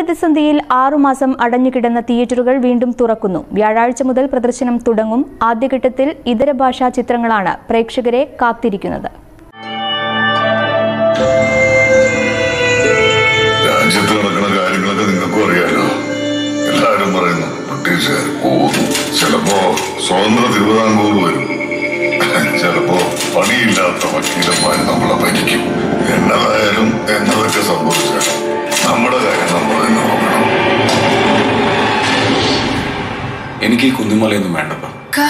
പ്രതിസന്ധിയിൽ ആറുമാസം അടഞ്ഞുകിടന്ന തിയേറ്ററുകൾ വീണ്ടും തുറക്കുന്നു വ്യാഴാഴ്ച മുതൽ പ്രദർശനം തുടങ്ങും ആദ്യഘട്ടത്തിൽ ഇതര ഭാഷാ ചിത്രങ്ങളാണ് പ്രേക്ഷകരെ കാത്തിരിക്കുന്നത് രാജ്യത്ത് നടക്കുന്ന കാര്യങ്ങളൊക്കെ നിങ്ങൾക്കും അറിയാലോ എല്ലാരും പറയുന്നു ബ്രിട്ടീഷുകാർ പോകുന്നു ചിലപ്പോ സ്വതന്ത്ര തിരുവിതാംകൂർ വരും ചിലപ്പോ പണിയില്ലാത്ത വക്കീലന്മാർ നമ്മളെ ഭരിക്കും എന്നതായാലും എന്നതൊക്കെ സംഭവിച്ചാലും നമ്മുടെ കാര്യം നമ്മൾ തന്നെ നോക്കണം എനിക്ക് ഈ കുന്നിമലയൊന്നും വേണ്ടപ്പ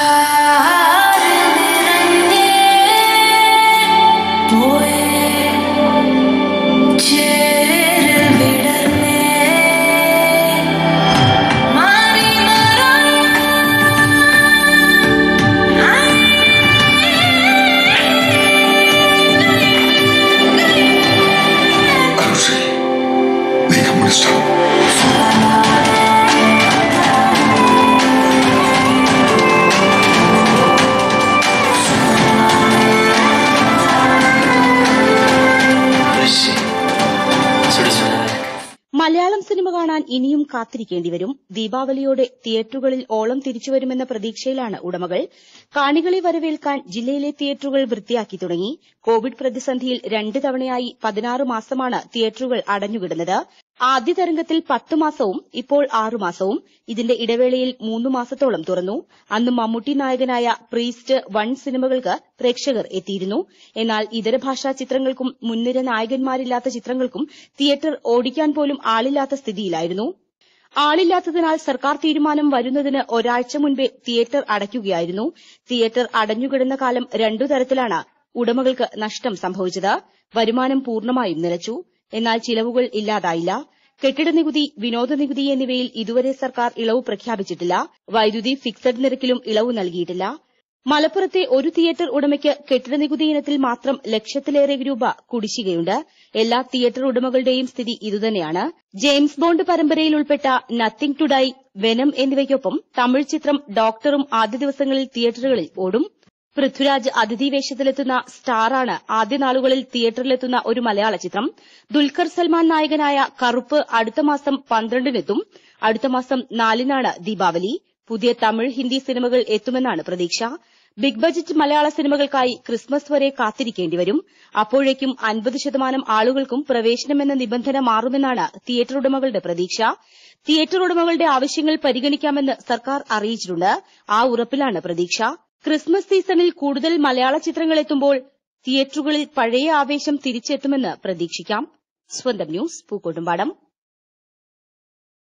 അനുശ്രീ നീ കമ്മ്യൂണിസ്റ്റാണ് മലയാളം സിനിമ കാണാൻ ഇനിയും കാത്തിരിക്കേണ്ടി വരും ദീപാവലിയോടെ തിയേറ്ററുകളിൽ ഓളം തിരിച്ചുവരുമെന്ന പ്രതീക്ഷയിലാണ് ഉടമകൾ കാണികളെ വരവേൽക്കാൻ ജില്ലയിലെ തിയേറ്ററുകൾ വൃത്തിയാക്കി തുടങ്ങി കോവിഡ് പ്രതിസന്ധിയിൽ രണ്ട് തവണയായി പതിനാറ് മാസമാണ് തിയേറ്ററുകൾ അടഞ്ഞുകിടന്നത് ആദ്യ തരംഗത്തിൽ പത്ത് മാസവും ഇപ്പോൾ ആറു മാസവും ഇതിന്റെ ഇടവേളയിൽ മൂന്ന് മാസത്തോളം തുറന്നു അന്ന് മമ്മൂട്ടി നായകനായ പ്രീസ്റ്റ് വൺ സിനിമകൾക്ക് പ്രേക്ഷകർ എത്തിയിരുന്നു എന്നാൽ ഇതര ഭാഷാ ചിത്രങ്ങൾക്കും മുൻനിര നായകന്മാരില്ലാത്ത ചിത്രങ്ങൾക്കും തിയേറ്റർ ഓടിക്കാൻ പോലും ആളില്ലാത്ത സ്ഥിതിയിലായിരുന്നു ആളില്ലാത്തതിനാൽ സർക്കാർ തീരുമാനം വരുന്നതിന് ഒരാഴ്ച മുൻപേ തിയേറ്റർ അടയ്ക്കുകയായിരുന്നു തിയേറ്റർ അടഞ്ഞുകിടന്ന കാലം രണ്ടു തരത്തിലാണ് ഉടമകൾക്ക് നഷ്ടം സംഭവിച്ചത് വരുമാനം പൂർണ്ണമായും നിലച്ചു എന്നാൽ ചിലവുകൾ ഇല്ലാതായില്ല കെട്ടിട നികുതി വിനോദ നികുതി എന്നിവയിൽ ഇതുവരെ സർക്കാർ ഇളവ് പ്രഖ്യാപിച്ചിട്ടില്ല വൈദ്യുതി ഫിക്സഡ് നിരക്കിലും ഇളവ് നൽകിയിട്ടില്ല മലപ്പുറത്തെ ഒരു തിയേറ്റർ ഉടമയ്ക്ക് കെട്ടിട നികുതി ഇനത്തിൽ മാത്രം ലക്ഷത്തിലേറെ രൂപ കുടിശ്ശികയുണ്ട് എല്ലാ തിയേറ്റർ ഉടമകളുടെയും സ്ഥിതി ഇതുതന്നെയാണ് ജെയിംസ് ബോണ്ട് പരമ്പരയിൽ ഉൾപ്പെട്ട നത്തിങ് ടു ഡൈ വെനം എന്നിവയ്ക്കൊപ്പം തമിഴ് ചിത്രം ഡോക്ടറും ആദ്യ ദിവസങ്ങളിൽ തിയേറ്ററുകളിൽ ഓടും പൃഥ്വിരാജ് അതിഥി വേഷത്തിലെത്തുന്ന സ്റ്റാറാണ് ആദ്യ നാളുകളിൽ തിയേറ്ററിലെത്തുന്ന ഒരു മലയാള ചിത്രം ദുൽഖർ സൽമാൻ നായകനായ കറുപ്പ് അടുത്ത മാസം പന്ത്രണ്ടിനെത്തും അടുത്ത മാസം നാലിനാണ് ദീപാവലി പുതിയ തമിഴ് ഹിന്ദി സിനിമകൾ എത്തുമെന്നാണ് പ്രതീക്ഷ ബിഗ് ബജറ്റ് മലയാള സിനിമകൾക്കായി ക്രിസ്മസ് വരെ കാത്തിരിക്കേണ്ടി വരും അപ്പോഴേക്കും അൻപത് ശതമാനം ആളുകൾക്കും പ്രവേശനമെന്ന നിബന്ധന മാറുമെന്നാണ് തിയേറ്റർ ഉടമകളുടെ പ്രതീക്ഷ തിയേറ്റർ ഉടമകളുടെ ആവശ്യങ്ങൾ പരിഗണിക്കാമെന്ന് സർക്കാർ അറിയിച്ചിട്ടുണ്ട് ആ ഉറപ്പിലാണ് പ്രതീക്ഷ ക്രിസ്മസ് സീസണിൽ കൂടുതൽ മലയാള ചിത്രങ്ങൾ എത്തുമ്പോൾ തിയേറ്ററുകളിൽ പഴയ ആവേശം തിരിച്ചെത്തുമെന്ന് പ്രതീക്ഷിക്കാം സ്വന്തം ന്യൂസ് പൂക്കോട്ടുംപാടം